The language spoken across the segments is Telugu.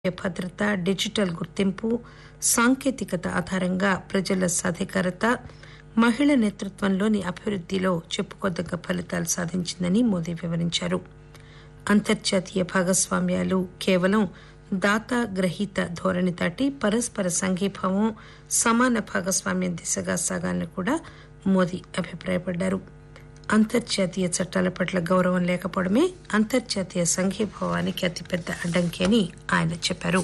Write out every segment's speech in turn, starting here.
భద్రత డిజిటల్ గుర్తింపు సాంకేతికత ఆధారంగా ప్రజల సాధికారత మహిళ నేతృత్వంలోని అభివృద్దిలో చెప్పుకోదగ్గ ఫలితాలు సాధించిందని మోదీ వివరించారు అంతర్జాతీయ భాగస్వామ్యాలు కేవలం దాత గ్రహీత ధోరణి దాటి పరస్పర సంఘీభావం సమాన భాగస్వామ్యం దిశగా సాగాలని కూడా మోదీ అభిప్రాయపడ్డారు అంతర్జాతీయ చట్టాల పట్ల గౌరవం లేకపోవడమే అంతర్జాతీయ సంఘీభావానికి అతిపెద్ద అడ్డంకి అని ఆయన చెప్పారు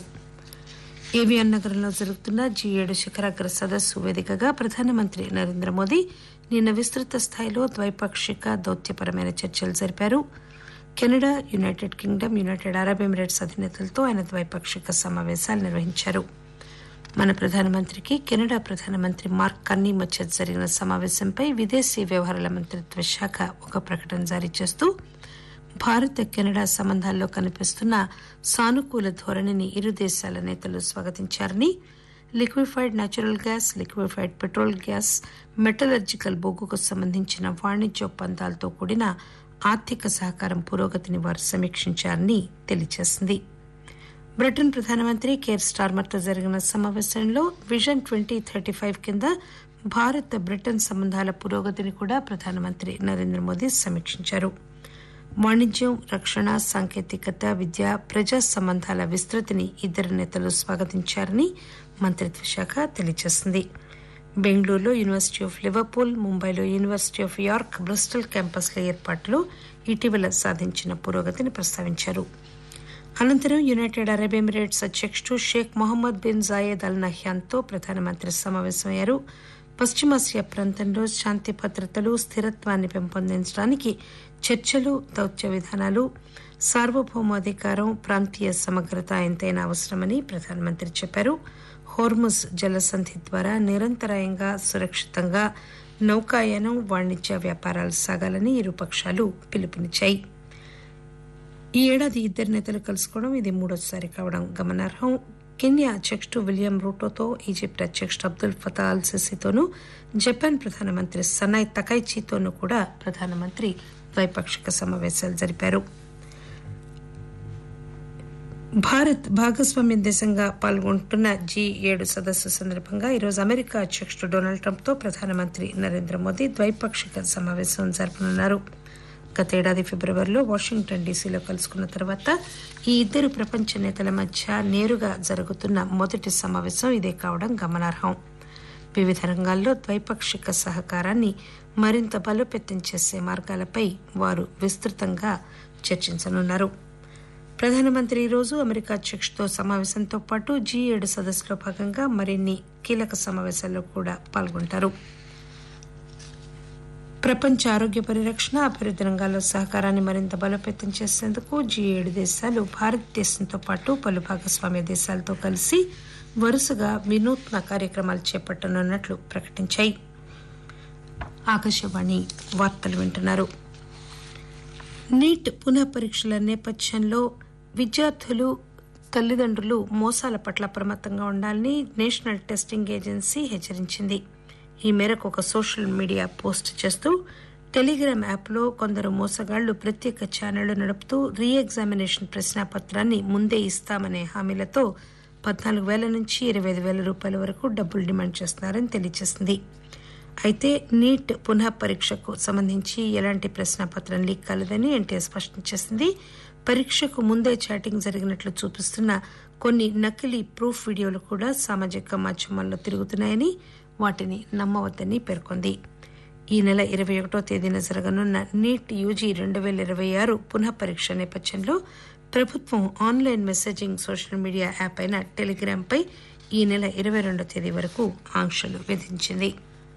ఏవియన్ నగరంలో జరుగుతున్న జీ ఏడు శిఖరాగ్ర సదస్సు వేదికగా ప్రధానమంత్రి నరేంద్ర మోదీ నిన్న విస్తృత స్థాయిలో ద్వైపాక్షిక దౌత్యపరమైన చర్చలు జరిపారు Canada United Kingdom United Arab Emirates అధినేతలతో ఆయన ద్వైపాక్షిక సమావేశాలు నిర్వహించారు మన ప్రధానమంత్రికి కెనడా ప్రధానమంత్రి మార్క్ కన్నీ మధ్య జరిగిన సమావేశంపై విదేశీ వ్యవహారాల మంత్రిత్వ శాఖ ఒక ప్రకటన జారీ చేస్తూ భారత్ కెనడా సంబంధాల్లో కనిపిస్తున్న సానుకూల ధోరణిని ఇరు దేశాల నేతలు స్వాగతించారని liquefied natural gas liquefied petrol gas metallurgical బొగ్గుకు సంబంధించిన వాణిజ్య ఒప్పందాలతో కూడిన ఆర్థిక సహకారం పురోగతిని వారు సమీక్షించారని తెలియజేసింది బ్రిటన్ ప్రధానమంత్రి కేర్ స్టార్మర్తో జరిగిన సమావేశంలో విజన్ ట్వంటీ థర్టీ ఫైవ్ కింద భారత్ బ్రిటన్ సంబంధాల పురోగతిని కూడా ప్రధానమంత్రి నరేంద్ర మోదీ సమీక్షించారు వాణిజ్యం రక్షణ సాంకేతికత విద్య ప్రజా సంబంధాల విస్తృతిని ఇద్దరు నేతలు స్వాగతించారని మంత్రిత్వ శాఖ తెలియజేసింది బెంగళూరులో యూనివర్సిటీ ఆఫ్ లివర్పూల్ ముంబైలో యూనివర్సిటీ ఆఫ్ యార్క్ బ్రిస్టల్ క్యాంపస్ల ఏర్పాటులో ఇటీవల సాధించిన పురోగతిని ప్రస్తావించారు అనంతరం యునైటెడ్ అరబ్ ఎమిరేట్స్ అధ్యకుడు Sheikh Mohamed bin Zayed Al నహ్యాన్తో ప్రధానమంత్రి సమావేశమయ్యారు పశ్చిమాసియా ప్రాంతంలో శాంతి భద్రతలు స్థిరత్వాన్ని పెంపొందించడానికి చర్చలు దౌత్య విధానాలు సార్వభౌమాధికారం ప్రాంతీయ సమగ్రత ఎంతైనా అవసరమని ప్రధానమంత్రి చెప్పారు హోర్ముజ్ జలసంధి ద్వారా నిరంతరాయంగా సురక్షితంగా నౌకాయానం వాణిజ్య వ్యాపారాలు సాగాలని ఇరు పక్షాలు పిలుపునిచ్చాయి ఈ ఏడాది ఇద్దరు నేతలు కలుసుకోవడం ఇది మూడోసారి కావడం గమనార్హం కెన్యా అధ్యకుడు విలియం రూటోతో ఈజిప్ట్ అధ్యకుడు అబ్దుల్ ఫతా అల్ సిసితోనూ జపాన్ ప్రధానమంత్రి సనాయ్ తకైచీతోనూ కూడా ప్రధానమంత్రి ద్వైపాక్షిక సమావేశాలు జరిపారు భారత్ భాగస్వామ్య దేశంగా పాల్గొంటున్న జీ ఏడు సదస్సు సందర్భంగా ఈరోజు అమెరికా అధ్యకుడు డొనాల్డ్ ట్రంప్తో ప్రధానమంత్రి నరేంద్ర మోదీ ద్వైపాక్షిక సమావేశం జరపనున్నారు గతేడాది ఫిబ్రవరిలో వాషింగ్టన్ డీసీలో కలుసుకున్న తర్వాత ఈ ఇద్దరు ప్రపంచ నేతల మధ్య నేరుగా జరుగుతున్న మొదటి సమావేశం ఇదే కావడం గమనార్హం వివిధ రంగాల్లో ద్వైపాక్షిక సహకారాన్ని మరింత బలోపేతం చేసే మార్గాలపై వారు విస్తృతంగా చర్చించనున్నారు ప్రధానమంత్రి ఈరోజు అమెరికా అధ్యక్షుడితో సమావేశంతో పాటు జీ ఏడు సదస్సులో భాగంగా మరిన్ని కీలక సమావేశాల్లో కూడా పాల్గొంటారు ప్రపంచ ఆరోగ్య పరిరక్షణ అభివృద్ధి రంగాల్లో సహకారాన్ని మరింత బలోపేతం చేసేందుకు జీ ఏడు దేశాలు భారతదేశంతో పాటు పలు భాగస్వామ్య దేశాలతో కలిసి వరుసగా వినూత్న కార్యక్రమాలు చేపట్టనున్నట్లు ప్రకటించాయి ఆకాశవాణి వార్తలు వింటున్నారు నీట్ పునః పరీక్షల నేపథ్యంలో విద్యార్థులు తల్లిదండ్రులు మోసాల పట్ల అప్రమత్తంగా ఉండాలని నేషనల్ టెస్టింగ్ ఏజెన్సీ హెచ్చరించింది ఈ మేరకు ఒక సోషల్ మీడియా పోస్ట్ చేస్తూ టెలిగ్రామ్ యాప్లో కొందరు మోసగాళ్లు ప్రత్యేక ఛానళ్లు నడుపుతూ రీ ఎగ్జామినేషన్ ప్రశ్నాపత్రాన్ని ముందే ఇస్తామనే హామీలతో పద్నాలుగు వేల నుంచి ఇరవై ఐదు వేల రూపాయల వరకు డబ్బులు డిమాండ్ చేస్తున్నారని తెలియజేసింది అయితే నీట్ పునః పరీక్షకు సంబంధించి ఎలాంటి ప్రశ్నాపత్రం లీక్ కాలేదని ఎన్టీఏ స్పష్టం చేసింది పరీక్షకు ముందే చాటింగ్ జరిగినట్లు చూపిస్తున్న కొన్ని నకిలీ ప్రూఫ్ వీడియోలు కూడా సామాజిక మాధ్యమాల్లో తిరుగుతున్నాయని వాటిని నమ్మవద్దని పేర్కొంది ఈ నెల ఇరవై ఒకటో తేదీన జరగనున్న నీట్ యూజీ రెండు వేల ఇరవై ఆరు పునః పరీక్ష నేపథ్యంలో ప్రభుత్వం online messaging social media app అయిన టెలిగ్రామ్ పై ఈ నెల ఇరవై రెండో తేదీ వరకు ఆంక్షలు విధించింది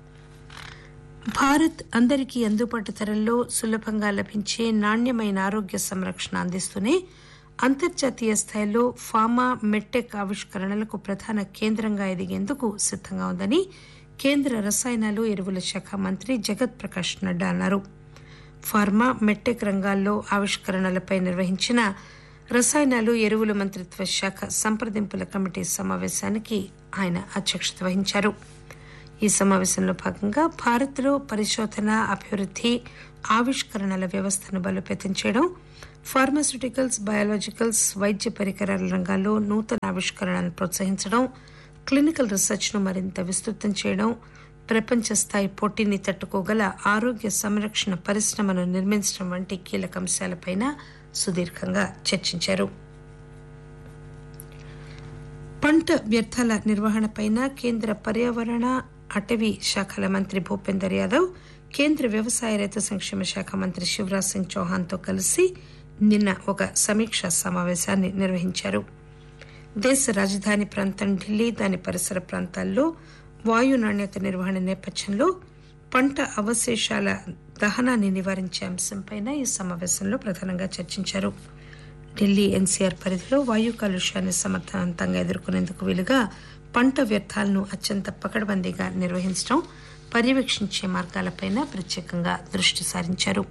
భారత్ అందరికీ అందుబాటు ధరల్లో సులభంగా లభించే నాణ్యమైన ఆరోగ్య సంరక్షణ అందిస్తూనే అంతర్జాతీయ స్థాయిలో ఫార్మా మెట్టెక్ ఆవిష్కరణలకు ప్రధాన కేంద్రంగా ఎదిగేందుకు సిద్దంగా ఉందని కేంద్ర రసాయనాలు ఎరువుల శాఖ మంత్రి జగత్ ప్రకాష్ నడ్డా అన్నారు ఫార్మా మెట్టెక్ రంగాల్లో ఆవిష్కరణలపై నిర్వహించిన రసాయనాలు ఎరువుల మంత్రిత్వ శాఖ సంప్రదింపుల కమిటీ సమావేశానికి ఆయన అధ్యక్షత వహించారు ఈ సమావేశంలో భాగంగా భారత్లో పరిశోధన అభివృద్ధి ఆవిష్కరణల వ్యవస్థను బలోపేతం చేయడం ఫార్మాస్యూటికల్స్ బయాలజికల్స్ వైద్య పరికరాల రంగాల్లో నూతన ఆవిష్కరణలను ప్రోత్సహించడం క్లినికల్ రీసెర్చ్ను మరింత విస్తృతం చేయడం ప్రపంచ స్థాయి పోటీని తట్టుకోగల ఆరోగ్య సంరక్షణ పరిశ్రమను నిర్మించడం వంటి కీలక అంశాలపైన సుదీర్ఘంగా చర్చించారు పంట వ్యర్థాల నిర్వహణపైన కేంద్ర పర్యావరణ అటవీ శాఖల మంత్రి భూపేందర్ యాదవ్ కేంద్ర వ్యవసాయ రైతు సంక్షేమ శాఖ మంత్రి శివరాజ్ సింగ్ చౌహాన్తో కలిసి నిన్న ఒక సమీక్షా సమావేశాన్ని నిర్వహించారు దేశ రాజధాని ప్రాంతం ఢిల్లీ దాని పరిసర ప్రాంతాల్లో వాయు నాణ్యత నిర్వహణ నేపథ్యంలో పంట అవశేషాల దహనాన్ని నివారించే అంశంపై ఈ సమావేశంలో ప్రధానంగా చర్చించారు ఢిల్లీ ఎన్సీఆర్ పరిధిలో వాయు కాలుష్యాన్ని సమర్థవంతంగా ఎదుర్కొనేందుకు వీలుగా పంట వ్యర్థాలను అత్యంత పకడ్బందీగా నిర్వహించడం పర్యవేక్షించే మార్గాలపైన ప్రత్యేకంగా దృష్టి సారించారు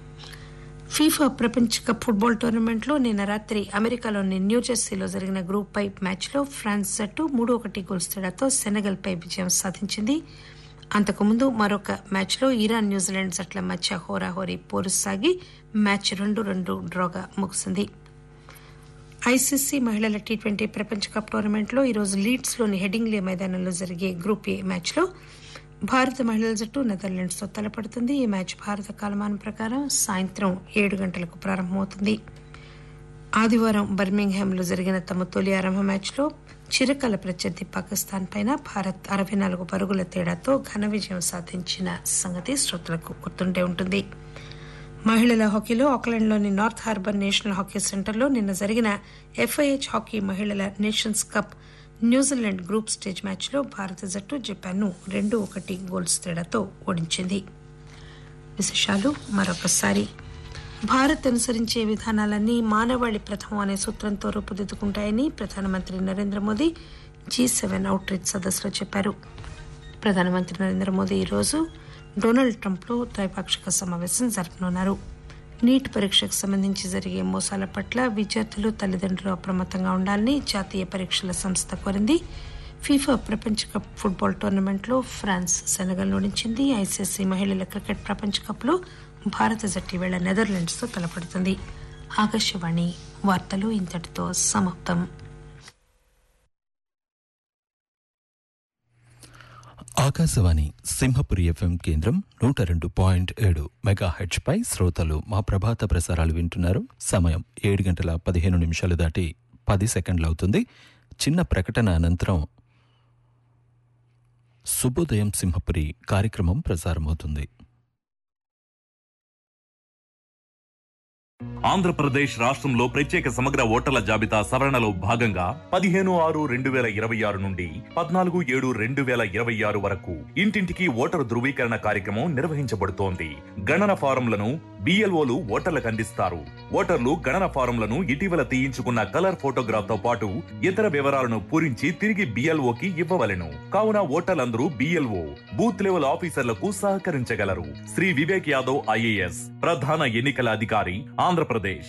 ఫీఫా ప్రపంచ కప్ ఫుట్బాల్ టోర్నమెంట్లో నిన్న రాత్రి అమెరికాలోని న్యూజెర్సీలో జరిగిన గ్రూప్ పై మ్యాచ్లో ఫ్రాన్స్ జట్టు మూడు ఒకటి గోల్స్ తేడాతో సెనెగల్ పై విజయం సాధించింది అంతకుముందు మరొక మ్యాచ్లో ఇరాన్ న్యూజిలాండ్ జట్ల మధ్య హోరాహోరీ పోరు సాగి మ్యాచ్ రెండు రెండు డ్రాగా ముగిసింది ఐసీసీ మహిళల టీ ట్వంటీ ప్రపంచ కప్ టోర్నమెంట్లో ఈరోజు లీడ్స్లోని హెడింగ్లీ మైదానంలో జరిగే గ్రూప్ ఏ మ్యాచ్లో భారత మహిళల జట్టు నెదర్లాండ్స్తో తలపడుతుంది ఈ మ్యాచ్ భారత కాలమానం ప్రకారం సాయంత్రం ఏడు గంటలకు ప్రారంభమవుతుంది ఆదివారం బర్మింగ్హామ్లో జరిగిన తమ తొలి ఆరంభ మ్యాచ్లో చిరకాల ప్రత్యర్థి పాకిస్తాన్ పైన భారత్ అరవై నాలుగు పరుగుల తేడాతో ఘన విజయం సాధించిన సంగతి శ్రోతలకు గుర్తుండే ఉంటుంది మహిళల హాకీలో ఆక్లాండ్లోని నార్త్ హార్బర్ నేషనల్ హాకీ సెంటర్లో నిన్న జరిగిన ఎఫ్ఐహెచ్ హాకీ మహిళల nations cup New Zealand group stage మ్యాచ్లో భారత జట్టు జపాన్ను రెండు ఒకటి గోల్స్ తేడాతో ఓడించింది విశేషాలు మరొకసారి భారత్ అనుసరించే విధానాలన్నీ మానవాళి ప్రథమం అనే సూత్రంతో రూపుదిద్దుకుంటాయని ప్రధానమంత్రి Narendra Modi G seven outreach సదస్సులో చెప్పారు ప్రధానమంత్రి నరేంద్ర మోదీ ఈరోజు డొనాల్డ్ ట్రంప్లో ద్వైపాక్షిక సమావేశం జరపనున్నారు నీట్ పరీక్షకు సంబంధించి జరిగే మోసాల పట్ల విద్యార్థులు తల్లిదండ్రులు అప్రమత్తంగా ఉండాలని జాతీయ పరీక్షల సంస్థ కోరింది ఫీఫా ప్రపంచ కప్ ఫుట్బాల్ టోర్నమెంట్లో ఫ్రాన్స్ సెనగల్ ఓడించింది ఐసీసీ మహిళల క్రికెట్ ప్రపంచ కప్లో భారత జట్టు వేళ నెదర్లాండ్స్తో తలపడుతుంది ఆకాశవాణి వార్తలు ఇంతటితో సమాప్తం ఆకాశవాణి సింహపురి ఎఫ్ఎం కేంద్రం నూట రెండు పాయింట్ ఏడు మెగా పై శ్రోతలు మా ప్రభాత ప్రసారాలు వింటున్నారు సమయం ఏడు గంటల పదిహేను నిమిషాలు దాటి పది సెకండ్లు అవుతుంది చిన్న ప్రకటన అనంతరం శుభోదయం సింహపురి కార్యక్రమం ప్రసారమవుతుంది ఆంధ్రప్రదేశ్ రాష్ట్రంలో ప్రత్యేక సమగ్ర ఓటర్ల జాబితా సవరణలో భాగంగా పదిహేను ఆరు రెండు వేల ఇరవై ఆరు నుండి పద్నాలుగు ఏడు రెండు వేల ఇరవై ఆరు వరకు ఇంటింటికి ఓటరు ధృవీకరణ కార్యక్రమం నిర్వహించబడుతోంది గణన ఫారంలను బిఎల్ఓలు ఓటర్లకు అందిస్తారు ఓటర్లు గణన ఫారంలను ఇటీవల తీయించుకున్న కలర్ ఫోటోగ్రాఫ్ తో పాటు ఇతర వివరాలను పూరించి తిరిగి బిఎల్ఓకి ఇవ్వవలెను కావున ఓటర్లందరూ బిఎల్ఓ బూత్ లెవెల్ ఆఫీసర్లకు సహకరించగలరు శ్రీ వివేక్ యాదవ్ ఐఏఎస్ ప్రధాన ఎన్నికల అధికారి ఆంధ్రప్రదేశ్